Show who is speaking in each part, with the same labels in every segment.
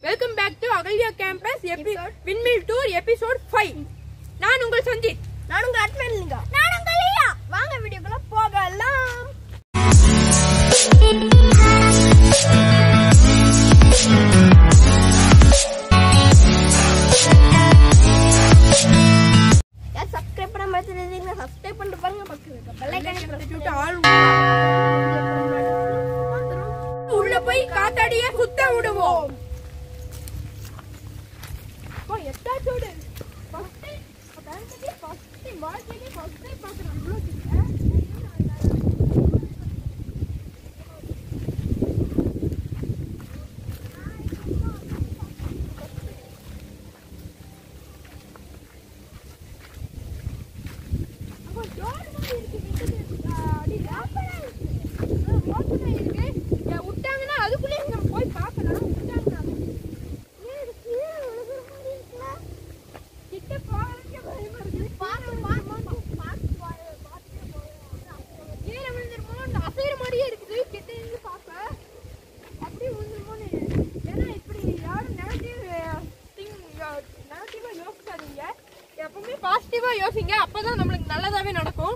Speaker 1: Welcome back to Ahalya campus windmill tour episode five நான் உங்கள் சஞ்சித்
Speaker 2: நான் உங்க அட்மின் லிங்கா நான் உங்க லியா வாங்க வீடியோக்குள்ள போகலாம் யார் சப்ஸ்கிரைப் பண்ண மாதிரி இருந்தீங்கன்னா சப்ஸ்கிரைப் பண்ணிட்டு பாருங்க பக்கத்துல இருக்க பெல் ஐகானை press
Speaker 1: சுட்டு
Speaker 2: பண்ணுங்க.
Speaker 1: ஆள் உள்ள போய் காத்தாடிய சுத்த விடுவோம்
Speaker 2: அப்பா, எட்டாச்சோடு ஃபர்ஸ்ட் ஃபர்ஸ்ட் ஃபர்ஸ்ட் வாழ்க்கையிலே ஃபர்ஸ்ட் டைம் பார்க்குறேன் இவ்வளோ
Speaker 1: விட்டாங்கன்னா அதுக்குள்ளேயே நம்ம போய் பார்க்கலாம் விட்டாங்கன்னா கிட்ட போறதுக்கே பயமா இருக்குது கீழே விழுந்துருமோ அசைற மாதிரியே இருக்குது கிட்ட இருந்து பார்க்க அப்படியே விழுந்துருமோன்னு ஏன்னா இப்படி யாரும் நெகட்டிவ் திங் நெகட்டிவா யோசிக்காதீங்க எப்பவுமே பாசிட்டிவா யோசிங்க அப்பதான் நம்மளுக்கு நல்லதாவே நடக்கும்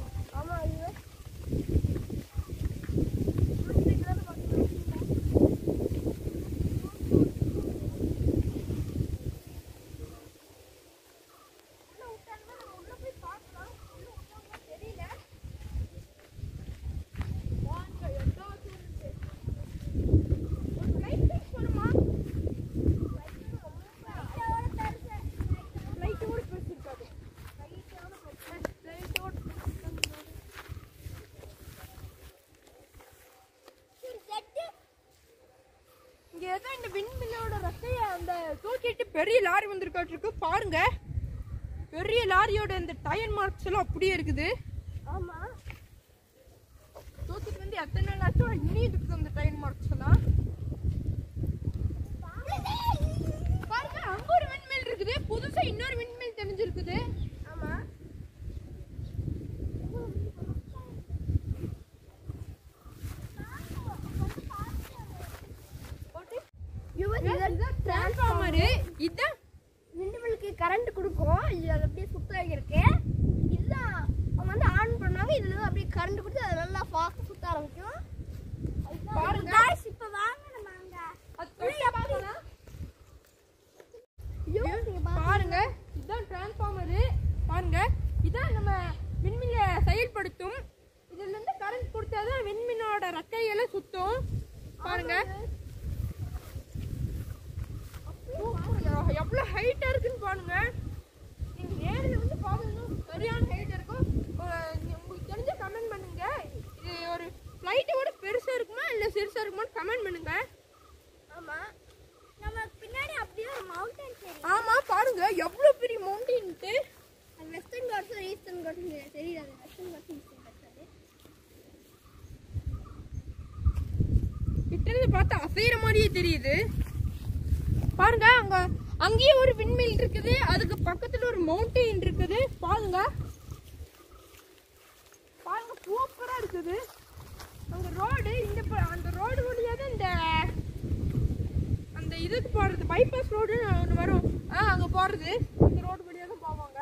Speaker 1: இங்க ஏதோ இந்த விண்மில்லோட ரக்கைய அந்த தூக்கிட்டு பெரிய லாரி வந்திருக்காட்டிருக்கு பாருங்க பெரிய லாரியோட இந்த டயர் மார்க்ஸ் எல்லாம் அப்படியே இருக்குது
Speaker 2: ஆமா
Speaker 1: தூக்கிட்டு வந்து எத்தனை நாள் ஆச்சோ இனியும் இருக்குது அந்த டயர் மார்க்ஸ் எல்லாம் பாருங்க அங்க ஒரு விண்மில் இருக்குது புதுசா இன்னொரு விண்மில் தெரிஞ்சிருக்குது
Speaker 2: ஆமா
Speaker 1: டிரான்ஸ்ஃபார்மரு இதான்
Speaker 2: விண்டுமில்க்கு கரண்ட் கொடுக்கும் இது அது அப்படியே சுத்த வைக்கிறதுக்கு இதுதான் அவங்க வந்து ஆன் பண்ணுவாங்க இதுல இருந்து அப்படியே கரண்ட் கொடுத்து அது நல்லா ஃபாஸ்ட் சுத்த ஆரம்பிக்கும்
Speaker 1: பாருங்க.
Speaker 2: Guys, இப்ப வாங்க நம்ம அங்க
Speaker 1: அது தொட்டா பார்க்கலாம்
Speaker 2: ஐயோ, நீங்க பாருங்க.
Speaker 1: பாருங்க இதுதான் டிரான்ஸ்ஃபார்மரு பாருங்க இதான் நம்ம விண்மில்ல செயல்படுத்தும் இதுல இருந்து கரண்ட் கொடுத்தாதான் விண்மினோட ரெக்கையெல்லாம் சுத்தும் பாருங்க எவ்வளவு ஹைட்டா இருக்குன்னு பாருங்க நீங்க நேரில் வந்து பாருங்க சரியான ஹைட் இருக்கும் ஒரு- நீ- உங்களுக்கு தெரிஞ்ச கமெண்ட் பண்ணுங்க இது ஒரு ஃப்ளைட்டோட பெருசா இருக்குமா இல்ல சிறுசா இருக்குமான்னு கமெண்ட் பண்ணுங்க
Speaker 2: ஆமா நம்ம பின்னாடி அப்படியே ஒரு மவுண்டன் சரி
Speaker 1: ஆமா பாருங்க எவ்வளவு பெரிய மவுண்டன்ட்டு
Speaker 2: அது வெஸ்டர்ன் காட்ஸ் ஈஸ்டர்ன் காட்ஸ் தெரியல அது வெஸ்டர்ன் காட்ஸ் ஈஸ்டர்ன் காட்ஸ் அது
Speaker 1: கிட்ட இருந்து பார்த்தா அசைற மாதிரியே தெரியுது பாருங்க அங்க அங்கேயே ஒரு விண்மில் இருக்குது அதுக்கு பக்கத்துல ஒரு மவுண்டைன் இருக்குது பாருங்க பாருங்க சூப்பரா இருக்குது அங்க ரோடு இந்த ப- அந்த ரோடு வழியா தான் இந்த அந்த இதுக்கு போறது பைபாஸ் ரோடு ஒன்று வரும் ஆ அங்க போறது இந்த ரோடு வழியா தான் போவாங்க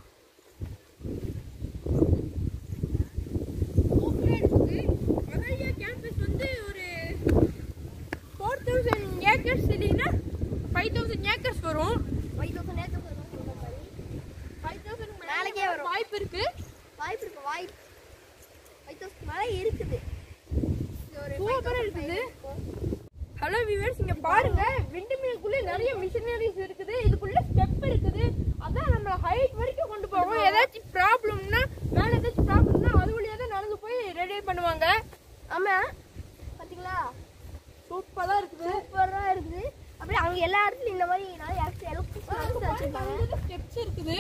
Speaker 1: சூப்பரா இருக்குது அகல்யா கேம்பஸ் வந்து ஒரு ஃபோர் தௌசண்ட் ஏக்கர்ஸ் இல்லைன்னா ஃபைவ் தௌசண்ட் ஏக்கர்ஸ் வரும்
Speaker 2: ஃபைவ் தௌசண்ட் ஏக்கர் சொல்ற மாதிரி
Speaker 1: ஃபைவ் தௌசண்ட்
Speaker 2: நாளைக்கே வரும்.
Speaker 1: வாய்ப்பு இருக்கு
Speaker 2: வாய்ப்பு இருக்கு வாய்ப்பு ஃபைவ் தௌசண்ட் மேலே இருக்குது இது ஒரு
Speaker 1: சூப்பரா
Speaker 2: 5,000
Speaker 1: இருக்குது.
Speaker 2: இருக்கும்.
Speaker 1: ஹலோ வியூவர்ஸ் இங்க பாருங்க விண்டு மில்குள்ள நிறைய மிஷினரிஸ் இருக்குது இதுக்குள்ள ஸ்டெப் இருக்குது அதான் நம்ம ஹைட் வரைக்கும் கொண்டு போவோம் ஏதாச்சும் ப்ராப்ளம்னா மேல ஏதாச்சும் ப்ராப்ளம்னா அது வழியா தான் நடந்து போய் ரெடி பண்ணுவாங்க
Speaker 2: ஆமா பாத்தீங்களா
Speaker 1: சூப்பரா இருக்குது
Speaker 2: சூப்பரா இருக்குது அப்படியே அங்க எல்லா இடத்துலயும் இந்த மாதிரி நிறைய எலக்ட்ரிக் வச்சிருக்காங்க
Speaker 1: ஸ்டெப்ஸ் இருக்குது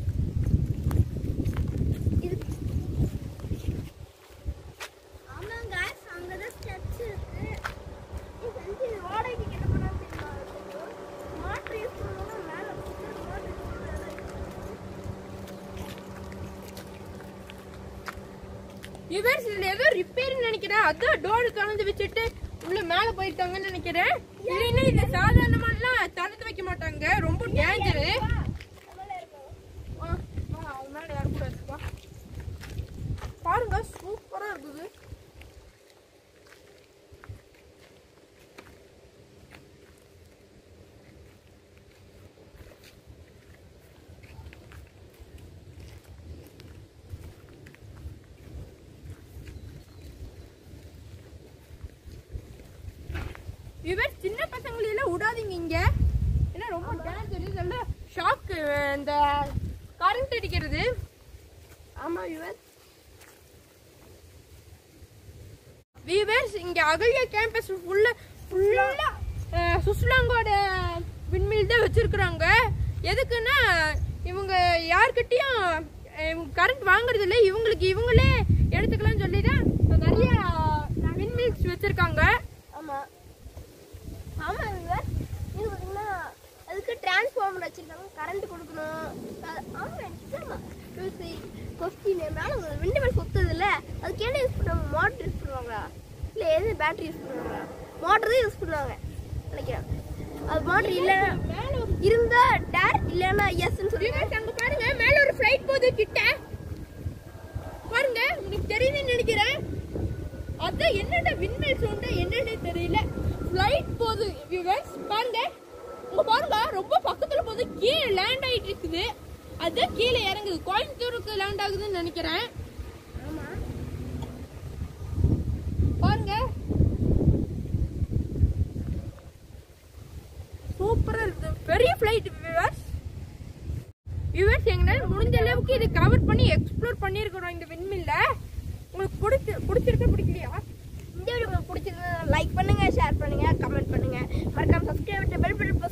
Speaker 2: இது ஆமா गाइस அங்க தான் ஸ்டெப்ஸ் இருக்கு இது வந்து இது வாடகைக்கு என்ன பண்ணாலும் தெரியுமா மாற்று யூஸ் பண்ணனும்னா மேல மாற்று யூஸ் பண்ணனும்
Speaker 1: வியூவர்ஸ் இதுல ஏதோ ரிப்பேர்னு நினைக்கிறேன் அதான் டோர் கலந்து வச்சுட்டு உள்ள மேல போயிருக்காங்கன்னு நினைக்கிறேன் இல்லைன்னா இது சாதாரணமாலாம் ரொம்ப டேஞ்சரு
Speaker 2: அதனால இருக்கும்
Speaker 1: அவங்க மேல ஏறக்கூடாது வா. பாருங்க சூப்பரா இருக்குது இவர் சின்ன பசங்களெல்லாம் விடாதீங்க இங்க ஏன்னா ரொம்ப டேஞ்சர் இதெல்லாம் ஷாக்கு இந்த கரண்ட் அடிக்கிறது
Speaker 2: ஆமா இவர்
Speaker 1: வீவர்ஸ் இங்க அகல்யா கேம்பஸ் ஃபுல்லா ஃபுல்லா சுஸ்லாங்கோட விண்மில் தான் வச்சிருக்கிறாங்க எதுக்குன்னா இவங்க யார்கிட்டயும் கரண்ட் வாங்குறது இல்லை இவங்களுக்கு இவங்களே எடுத்துக்கலாம்னு சொல்லி தான் நிறைய விண்மில்ஸ் வச்சிருக்காங்க
Speaker 2: ஆமா ஆமா இவர் இது பாத்தீங்கன்னா அதுக்கு டிரான்ஸ்ஃபார்மர் வச்சிருக்காங்க கரண்ட் கொடுக்கணும் அ- ஆமா நிஜமா கொஸ்டின் மேல விண்டு மேல் சுத்துது இல்ல அதுக்கு என்ன யூஸ் பண்ணுவாங்க மோட்டர் யூஸ் பண்ணுவாங்களா இல்ல எது பேட்டரி யூஸ் பண்ணுவாங்களா மோட்டர் தான் யூஸ் பண்ணுவாங்க நினைக்கிறேன் அது மோட்டர் இல்ல இருந்தா டேர் இல்லைன்னா எஸ்ன்னு சொல்லி
Speaker 1: வியூவர்ஸ் அங்க பாருங்க மேல ஒரு ஃப்ளைட் போகுது கிட்ட பாருங்க உங்களுக்கு தெரியுதுன்னு நினைக்கிறேன் அதான் என்னடா விண்மில் சவுண்ட் என்னன்னே தெரியல ஃப்ளைட் போகுது வியூவர்ஸ் பாருங்க உங்க பாருங்க ரொம்ப பக்கத்துல போகுது கீழே லேண்ட் ஆயிட்டு இருக்குது அதான் கீழே இறங்குது கோயம்புத்தூருக்கு லேண்ட் ஆகுதுன்னு நினைக்கிறேன்
Speaker 2: ஆமா
Speaker 1: பாருங்க சூப்பரா இருக்குது பெரிய ஃப்ளைட் வியூவர்ஸ் வியூவர்ஸ் எங்களால முடிஞ்ச அளவுக்கு இது கவர் பண்ணி எக்ஸ்ப்ளோர் பண்ணியிருக்கிறோம் இந்த விண்மில்ல உங்களுக்கு பிடிச்சி பிடிச்சிருக்க பிடிக்கலையா
Speaker 2: இந்த வீடியோ உங்களுக்கு பிடிச்சிருந்தா லைக் பண்ணுங்க ஷேர் பண்ணுங்க கமெண்ட் பண்ணுங்க மறக்காம சப்ஸ்கிரைப் பெல் பட்டன்